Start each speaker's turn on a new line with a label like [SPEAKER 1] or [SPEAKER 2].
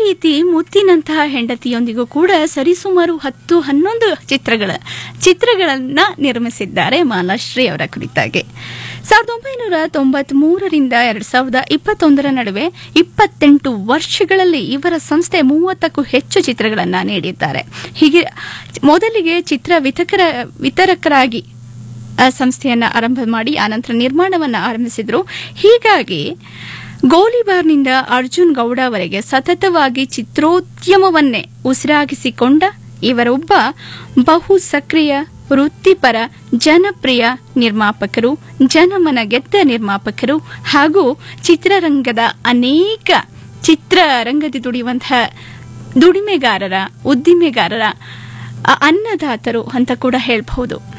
[SPEAKER 1] ರೀತಿ ಮುತ್ತಿನಂತಹ ಹೆಂಡತಿಯೊಂದಿಗೂ ಕೂಡ ಸರಿಸುಮಾರು ಹತ್ತು ಹನ್ನೊಂದು ಚಿತ್ರಗಳ ಚಿತ್ರಗಳನ್ನ ನಿರ್ಮಿಸಿದ್ದಾರೆ ಮಾಲಾಶ್ರೀ ಅವರ ಕುರಿತಾಗಿ ಸಾವಿರದ ಒಂಬೈನೂರ ತೊಂಬತ್ ಮೂರರಿಂದ ಎರಡ್ ಸಾವಿರದ ಇಪ್ಪತ್ತೊಂದರ ನಡುವೆ ಇಪ್ಪತ್ತೆಂಟು ವರ್ಷಗಳಲ್ಲಿ ಇವರ ಸಂಸ್ಥೆ ಮೂವತ್ತಕ್ಕೂ ಹೆಚ್ಚು ಚಿತ್ರಗಳನ್ನ ನೀಡಿದ್ದಾರೆ ಹೀಗೆ ಮೊದಲಿಗೆ ಚಿತ್ರ ವಿತಕರ ವಿತರಕರಾಗಿ ಆ ಸಂಸ್ಥೆಯನ್ನ ಆರಂಭ ಮಾಡಿ ಆನಂತರ ನಿರ್ಮಾಣವನ್ನ ಆರಂಭಿಸಿದ್ರು ಹೀಗಾಗಿ ಗೋಲಿಬಾರ್ನಿಂದ ಅರ್ಜುನ್ ಗೌಡವರೆಗೆ ಸತತವಾಗಿ ಚಿತ್ರೋದ್ಯಮವನ್ನೇ ಉಸಿರಾಗಿಸಿಕೊಂಡ ಇವರೊಬ್ಬ ಬಹು ಸಕ್ರಿಯ ವೃತ್ತಿಪರ ಜನಪ್ರಿಯ ನಿರ್ಮಾಪಕರು ಜನಮನ ಗೆದ್ದ ನಿರ್ಮಾಪಕರು ಹಾಗೂ ಚಿತ್ರರಂಗದ ಅನೇಕ ಚಿತ್ರರಂಗದ ದುಡಿಯುವಂತಹ ದುಡಿಮೆಗಾರರ ಉದ್ದಿಮೆಗಾರರ ಅ- ಅನ್ನದಾತರು ಅಂತ ಕೂಡ ಹೇಳಬಹುದು